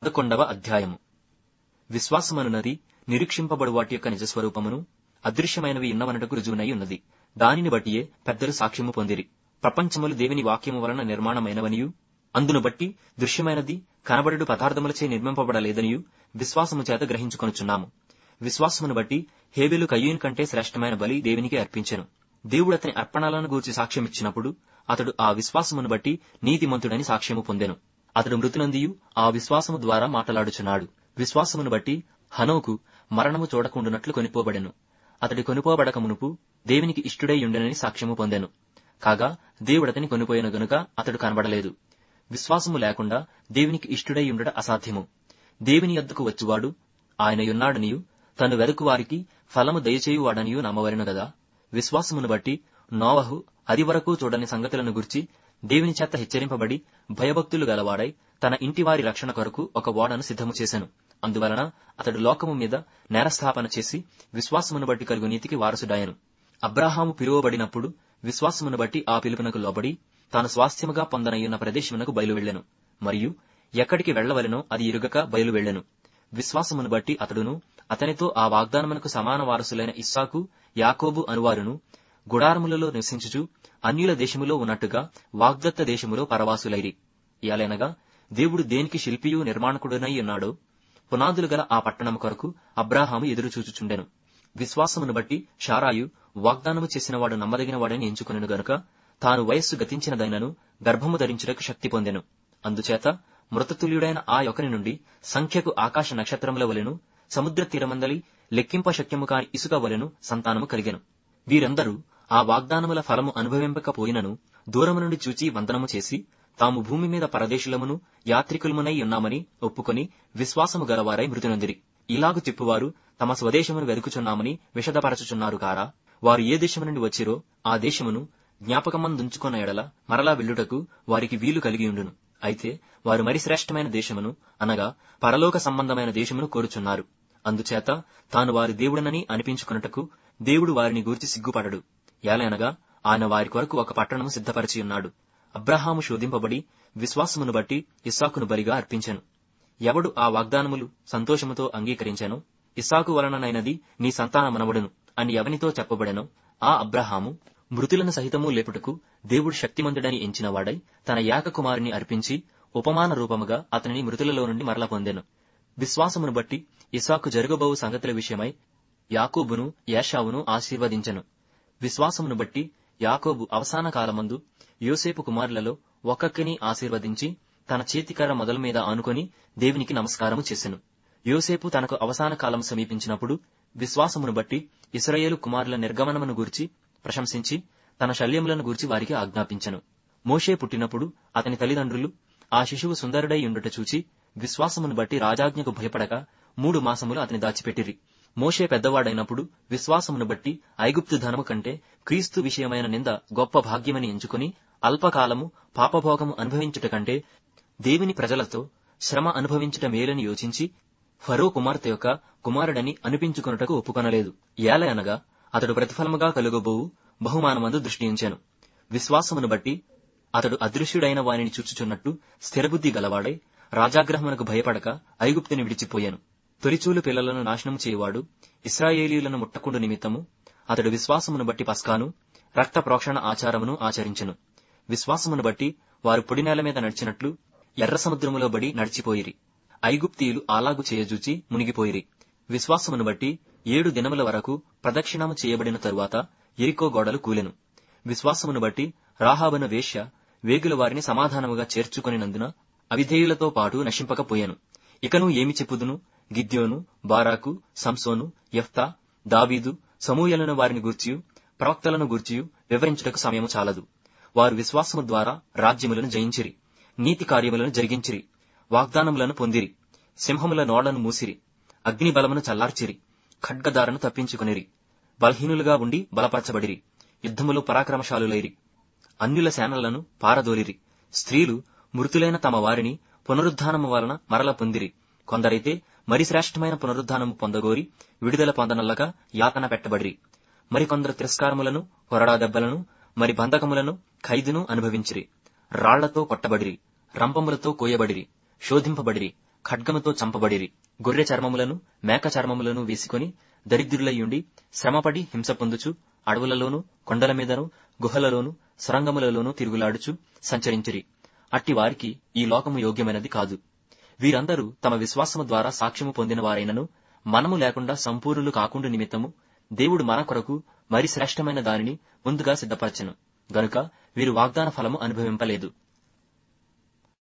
పదకొండవ అధ్యాయము విశ్వాసమనున్నది నిరీక్షింపబడు వాటి యొక్క నిజస్వరూపమును అదృశ్యమైనవి ఉన్నవనటకు రుజువునై ఉన్నది దానిని బట్టియే పెద్దలు సాక్ష్యము పొందిరి ప్రపంచములు దేవుని వాక్యము వలన నిర్మాణమైనవనియు అందును బట్టి దృశ్యమైనది కనబడుడు పదార్థములచే నిర్మింపబడలేదనియు విశ్వాసము చేత గ్రహించుకొనుచున్నాము విశ్వాసమును బట్టి హేబెలు కయ్యూన్ కంటే శ్రేష్టమైన బలి దేవునికి అర్పించెను దేవుడు అతని అర్పణలను గూర్చి సాక్ష్యమిచ్చినప్పుడు అతడు ఆ విశ్వాసమును బట్టి నీతిమంతుడని సాక్ష్యము పొందెను అతడు మృతునందియు ఆ విశ్వాసము ద్వారా మాట్లాడుచున్నాడు విశ్వాసమును బట్టి హనోకు మరణము చూడకుండునట్లు కొనిపోబడెను అతడి కొనిపోబడక మునుపు దేవునికి ఇష్టుడై ఉండెనని సాక్ష్యము పొందెను కాగా దేవుడతని కొనిపోయిన గనుక అతడు కనబడలేదు విశ్వాసము లేకుండా దేవునికి ఇష్టుడై ఉండట అసాధ్యము దేవుని యొద్దకు వచ్చువాడు ఆయన యున్నాడనియు తను వెదకు వారికి ఫలము దయచేయువాడనియు నమ్మవలెను గదా విశ్వాసమును బట్టి నోవహు అది వరకు చూడని సంగతులను గుర్చి దేవుని చేత హెచ్చరింపబడి భయభక్తులు గలవాడై తన ఇంటివారి రక్షణ కొరకు ఒక ఓడను సిద్ధము చేశాను అందువలన అతడు లోకము మీద నేరస్థాపన చేసి విశ్వాసమును బట్టి కలుగు నీతికి వారసుడాయను అబ్రాహాము పిలువబడినప్పుడు విశ్వాసమును బట్టి ఆ పిలుపునకు లోబడి తాను స్వాస్థ్యముగా పొందనయ్యున్న ప్రదేశమునకు బయలు వెళ్ళెను మరియు ఎక్కడికి వెళ్లవలెనో అది ఇరుగక బయలు వెళ్ళెను విశ్వాసమును బట్టి అతడును అతనితో ఆ వాగ్దానమునకు సమాన వారసులైన ఇస్సాకు యాకోబు అనువారును గుడారములలో నివసించుచు అన్యుల దేశములో ఉన్నట్టుగా వాగ్దత్త దేశములో పరవాసులైరి ఇయాలనగా దేవుడు దేనికి శిల్పియు నిర్మాణకుడునై ఉన్నాడో పునాదులు గల ఆ పట్టణము కొరకు అబ్రాహాము ఎదురు చూచుచుండెను విశ్వాసమును బట్టి షారాయు వాగ్దానము చేసినవాడు నమ్మదగినవాడని ఎంచుకునెను గనుక తాను వయస్సు గతించినదైనను గర్భము ధరించుటకు శక్తి పొందెను అందుచేత మృతతుల్యుడైన ఆ యొకని నుండి సంఖ్యకు ఆకాశ నక్షత్రముల వలెను సముద్ర తీరమందలి లెక్కింప శక్యము కాని ఇసుక వలెను సంతానము కలిగెను వీరందరూ ఆ వాగ్దానముల ఫలము అనుభవింపకపోయినను దూరము నుండి చూచి వందనము చేసి తాము భూమి మీద పరదేశులమును యాత్రికులమునై ఉన్నామని ఒప్పుకొని విశ్వాసము గలవారై మృతినొందిరి ఇలాగు చెప్పువారు తమ స్వదేశమును వెదుకుచున్నామని విషదపరచుచున్నారు కారా వారు ఏ దేశము నుండి వచ్చిరో ఆ దేశమును జ్ఞాపకమందుంచుకున్న ఎడల మరలా వెళ్ళుటకు వారికి వీలు కలిగి ఉండును అయితే వారు మరి శ్రేష్టమైన దేశమును అనగా పరలోక సంబంధమైన దేశమును కోరుచున్నారు అందుచేత తాను వారి దేవుడనని అనిపించుకున్నటకు దేవుడు వారిని గూర్చి సిగ్గుపడడు ఏలనగా ఆయన వారి కొరకు ఒక పట్టణము సిద్ధపరిచి ఉన్నాడు అబ్రహాము శోధింపబడి విశ్వాసమును బట్టి ఇస్సాకును బలిగా అర్పించెను ఎవడు ఆ వాగ్దానములు సంతోషముతో అంగీకరించెను ఇస్సాకు వలననైనది నీ సంతానమనబడును అని ఎవనితో చెప్పబడెనో ఆ అబ్రహాము మృతులను సహితము లేపుటకు దేవుడు శక్తిమంతుడని ఎంచినవాడై తన ఏక కుమారుని అర్పించి ఉపమాన రూపముగా అతనిని మృతులలో నుండి మరల పొందెను విశ్వాసమును బట్టి ఇసాకు జరగబోవు సంగతుల విషయమై యాకోబును యాషావును ఆశీర్వదించెను విశ్వాసమును బట్టి యాకోబు అవసాన కాలమందు యోసేపు కుమారులలో ఒక్కొక్కని ఆశీర్వదించి తన చేతికర్ర మొదల మీద ఆనుకొని దేవునికి నమస్కారము చేసెను యోసేపు తనకు అవసాన కాలం సమీపించినప్పుడు విశ్వాసమును బట్టి ఇస్రాయేలు కుమారుల నిర్గమనమును గూర్చి ప్రశంసించి తన శల్యములను గూర్చి వారికి ఆజ్ఞాపించెను మోషే పుట్టినప్పుడు అతని తల్లిదండ్రులు ఆ శిశువు సుందరుడై ఉండుట చూచి విశ్వాసమును బట్టి రాజాజ్ఞకు భయపడక మూడు మాసములు అతని దాచిపెట్టిరి మోషే పెద్దవాడైనప్పుడు విశ్వాసమును బట్టి ఐగుప్తు ధనము కంటే క్రీస్తు విషయమైన నింద గొప్ప భాగ్యమని ఎంచుకుని అల్పకాలము పాపభోగము అనుభవించుట కంటే దేవుని ప్రజలతో శ్రమ అనుభవించుట మేలని యోచించి ఫరో కుమార్తె యొక్క కుమారుడని అనిపించుకొనుటకు ఒప్పుకొనలేదు ఏల అనగా అతడు ప్రతిఫలముగా కలుగబోవు బహుమానమందు దృష్టి ఉంచాను విశ్వాసమును బట్టి అతడు అదృశ్యుడైన వానిని చూచుచున్నట్టు స్థిరబుద్ధి గలవాడై రాజాగ్రహమునకు భయపడక ఐగుప్తుని విడిచిపోయాను తొలిచూలు పిల్లలను నాశనం చేయువాడు ఇస్రాయేలీలను ముట్టకుండు నిమిత్తము అతడు విశ్వాసమును బట్టి పస్కాను రక్త ప్రోక్షణ ఆచారమును ఆచరించెను విశ్వాసమును బట్టి వారు పొడి నేల మీద నడిచినట్లు ఎర్ర సముద్రములో బడి నడిచిపోయిరి ఐగుప్తీయులు అలాగు చేయజూచి మునిగిపోయిరి విశ్వాసమును బట్టి ఏడు దినముల వరకు ప్రదక్షిణము చేయబడిన తరువాత ఎరికో గోడలు కూలెను విశ్వాసమును బట్టి రాహాబను వేశ్య వేగుల వారిని సమాధానముగా చేర్చుకొనినందున అవిధేయులతో పాటు నశింపకపోయాను ఇకను ఏమి చెప్పుదును గిద్యోను బారాకు సంసోను యఫ్తా దావీదు సమూయలను వారిని గూర్చియు ప్రవక్తలను గూర్చియు వివరించుటకు సమయము చాలదు వారు విశ్వాసము ద్వారా రాజ్యములను జయించిరి నీతి కార్యములను జరిగించిరి వాగ్దానములను పొందిరి సింహముల నోళ్లను మూసిరి అగ్ని బలమును చల్లార్చిరి ఖడ్గదారను తప్పించుకునిరి బలహీనులుగా ఉండి బలపరచబడిరి యుద్ధములో పరాక్రమశాలులైరి అన్యుల సేనలను పారదోలిరి స్త్రీలు మృతులైన తమ వారిని పునరుద్ధానము వలన మరల పొందిరి కొందరైతే మరి శ్రేష్టమైన పునరుద్ధానము పొందగోరి విడుదల పొందనల్లగా యాతన పెట్టబడిరి మరికొందరు తిరస్కారములను కొరడా దెబ్బలను మరి బంధకములను ఖైదును అనుభవించిరి రాళ్లతో కొట్టబడిరి రంపములతో కోయబడిరి శోధింపబడిరి ఖడ్గముతో చంపబడిరి గొర్రె చర్మములను మేక చర్మములను వేసుకొని దరిద్రులయ్యుండి శ్రమపడి హింస పొందుచు అడవులలోను కొండల మీదను గుహలలోను సొరంగములలోను తిరుగులాడుచు సంచరించిరి అట్టి వారికి ఈ లోకము యోగ్యమైనది కాదు వీరందరూ తమ విశ్వాసము ద్వారా సాక్ష్యము పొందిన వారైనను మనము లేకుండా సంపూర్ణులు కాకుండా నిమిత్తము దేవుడు మన కొరకు మరి శ్రేష్టమైన దానిని ముందుగా సిద్ధపరచెను గనుక వీరు వాగ్దాన ఫలము అనుభవింపలేదు